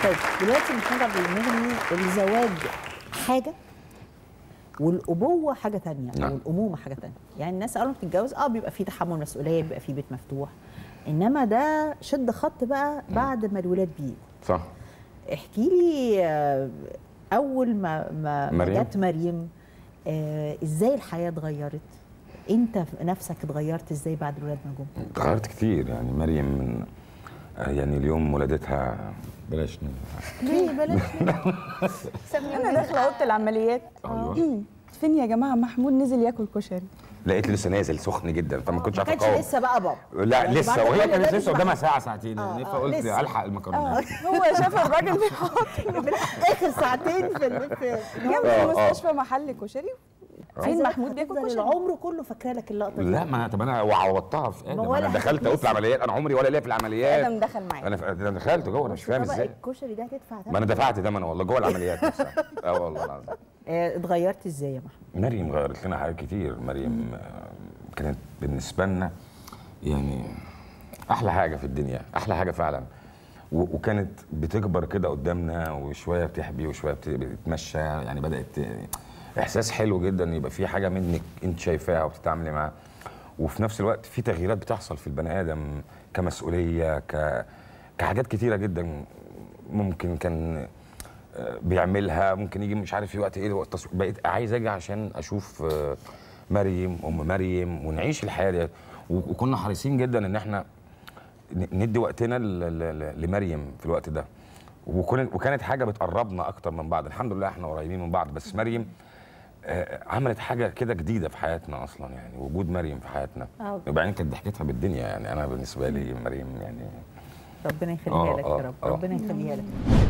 طيب دلوقتي محمد عبد المغني الزواج حاجه والابوه حاجه تانية نعم. او الامومه حاجه تانية يعني الناس اول ما بتتجوز اه بيبقى في تحمل مسؤوليه بيبقى في بيت مفتوح انما ده شد خط بقى بعد ما الولاد بيجوا صح احكي لي آه، اول ما ما ما مريم؟ جت مريم آه، ازاي الحياه اتغيرت انت نفسك اتغيرت ازاي بعد الولاد ما جم اتغيرت كتير يعني مريم من آه، يعني اليوم ولادتها بلاش ن- ليه بلاش انا داخله اوضه العمليات ايوه فين يا جماعه محمود نزل ياكل كشري لقيت لسه نازل سخن جدا فما كنتش ما عارف كانش اقاوم لسه بقى بابا لا يعني لسه بعد وهي كل ده كانت لسه لسه قدامها ساعه ساعتين آه، يعني آه، فقلت لسه. الحق المكرونات هو شاف الراجل بيحط اخر ساعتين في ال- في جنب آه، المستشفى محل كشري فين محمود بياكل هتفضل كشري العمر كله فاكره لك اللقطه دي لا ما طب انا وعوضتها في ادم ولا انا دخلت اوضه هتتنسي. العمليات انا عمري ولا ليا في العمليات ادم دخل معايا انا ف- انا دخلت جوه انا مش فاهم طبق ازاي الكشري ده هتدفع ما انا ثمن دفعت ثمن والله جوه العمليات نفسها اه والله العظيم آه، اتغيرت ازاي يا محمود مريم غيرت لنا حاجات كتير مريم آه، كانت بالنسبه لنا يعني احلى حاجه في الدنيا احلى حاجه فعلا و- وكانت بتكبر كده قدامنا وشويه بتحبي وشويه بت- بتتمشى يعني بدات احساس حلو جدا يبقى في حاجه منك انت شايفاها وبتتعاملي معاها وفي نفس الوقت في تغييرات بتحصل في البني ادم كمسؤوليه ك كحاجات كتيره جدا ممكن كان آه، بيعملها ممكن يجي مش عارف في وقت ايه وقت تصوير. بقيت عايز اجي عشان اشوف آه، مريم ام مريم ونعيش الحياه ديت و- وكنا حريصين جدا ان احنا ن- ندي وقتنا ل- ل- ل- لمريم في الوقت ده وكانت وكانت حاجه بتقربنا اكتر من بعض الحمد لله احنا قريبين من بعض بس مريم آه، عملت حاجه كده جديده في حياتنا اصلا يعني وجود مريم في حياتنا آه. وبعدين كانت ضحكتها بالدنيا يعني انا بالنسبه لي مريم يعني ربنا يخليها آه، لك آه، يا رب آه. ربنا يخليها لك